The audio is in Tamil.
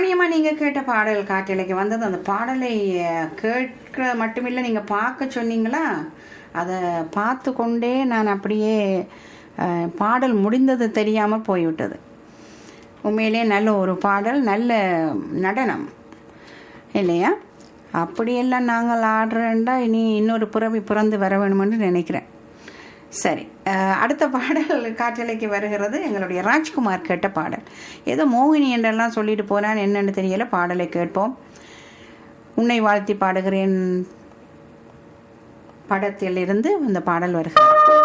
ராணியம்மா நீங்கள் கேட்ட பாடல் காட்டிலைக்கு வந்தது அந்த பாடலை அஹ், கேட்க மட்டுமில்லை நீங்கள் பார்க்க சொன்னீங்களா அதை பார்த்து கொண்டே நான் அப்படியே அஹ், பாடல் முடிந்தது தெரியாமல் போய்விட்டது உண்மையிலே நல்ல ஒரு பாடல் நல்ல நடனம் இல்லையா அப்படியெல்லாம் நாங்கள் ஆடுறேன்டா இனி இன்னொரு பிறவி பிறந்து வர வேணுமென்று நினைக்கிறேன் சரி அஹ், அடுத்த பாடல் காற்றலைக்கு வருகிறது எங்களுடைய ராஜ்குமார் கேட்ட பாடல் ஏதோ மோகினி என்றெல்லாம் சொல்லிட்டு போனான் என்னன்னு தெரியல பாடலை கேட்போம் உன்னை வாழ்த்தி பாடுகிறேன் படத்தில் இருந்து அந்த பாடல் வருகிறது